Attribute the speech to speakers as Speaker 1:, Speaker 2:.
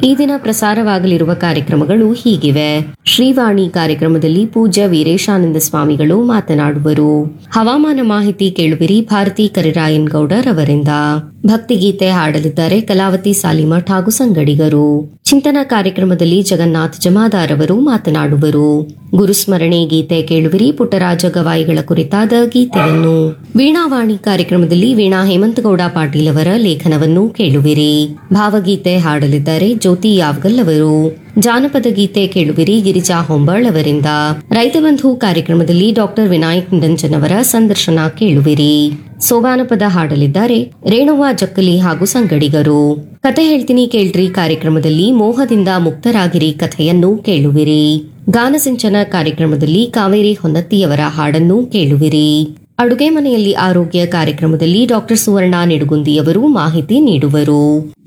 Speaker 1: ಈ ದಿನ ಪ್ರಸಾರವಾಗಲಿರುವ ಕಾರ್ಯಕ್ರಮಗಳು ಹೀಗಿವೆ ಶ್ರೀವಾಣಿ ಕಾರ್ಯಕ್ರಮದಲ್ಲಿ ಪೂಜ್ಯ ವೀರೇಶಾನಂದ ಸ್ವಾಮಿಗಳು ಮಾತನಾಡುವರು ಹವಾಮಾನ ಮಾಹಿತಿ ಕೇಳುವಿರಿ ಭಾರತಿ ಕರಿರಾಯನ್ ಗೌಡರ್ ಅವರಿಂದ ಭಕ್ತಿಗೀತೆ ಹಾಡಲಿದ್ದಾರೆ ಕಲಾವತಿ ಸಾಲಿಮಠ್ ಹಾಗೂ ಸಂಗಡಿಗರು ಚಿಂತನ ಕಾರ್ಯಕ್ರಮದಲ್ಲಿ ಜಗನ್ನಾಥ್ ಜಮಾದಾರ್ ಅವರು ಮಾತನಾಡುವರು ಗುರುಸ್ಮರಣೆ ಗೀತೆ ಕೇಳುವಿರಿ ಪುಟ್ಟರಾಜ ಗವಾಯಿಗಳ ಕುರಿತಾದ ಗೀತೆಯನ್ನು ವೀಣಾವಾಣಿ ಕಾರ್ಯಕ್ರಮದಲ್ಲಿ ವೀಣಾ ಹೇಮಂತಗೌಡ ಪಾಟೀಲ್ ಅವರ ಲೇಖನವನ್ನು ಕೇಳುವಿರಿ ಭಾವಗೀತೆ ಹಾಡಲಿದ್ದಾರೆ ಜ್ಯೋತಿ ಯಾವ್ಗಲ್ ಅವರು ಜಾನಪದ ಗೀತೆ ಕೇಳುವಿರಿ ಗಿರಿಜಾ ಹೊಂಬಾಳ್ ಅವರಿಂದ ರೈತ ಬಂಧು ಕಾರ್ಯಕ್ರಮದಲ್ಲಿ ಡಾಕ್ಟರ್ ವಿನಾಯಕ್ ನಿರಂಜನ್ ಅವರ ಸಂದರ್ಶನ ಕೇಳುವಿರಿ ಸೋಬಾನಪದ ಹಾಡಲಿದ್ದಾರೆ ರೇಣುವ ಜಕ್ಕಲಿ ಹಾಗೂ ಸಂಗಡಿಗರು ಕತೆ ಹೇಳ್ತೀನಿ ಕೇಳ್ರಿ ಕಾರ್ಯಕ್ರಮದಲ್ಲಿ ಮೋಹದಿಂದ ಮುಕ್ತರಾಗಿರಿ ಕಥೆಯನ್ನು ಕೇಳುವಿರಿ ಗಾನಸಿಂಚನ ಕಾರ್ಯಕ್ರಮದಲ್ಲಿ ಕಾವೇರಿ ಹೊನ್ನತ್ತಿಯವರ ಹಾಡನ್ನು ಕೇಳುವಿರಿ ಅಡುಗೆ ಮನೆಯಲ್ಲಿ ಆರೋಗ್ಯ ಕಾರ್ಯಕ್ರಮದಲ್ಲಿ ಡಾಕ್ಟರ್ ಸುವರ್ಣ ನಿಡುಗುಂದಿಯವರು ಮಾಹಿತಿ ನೀಡುವರು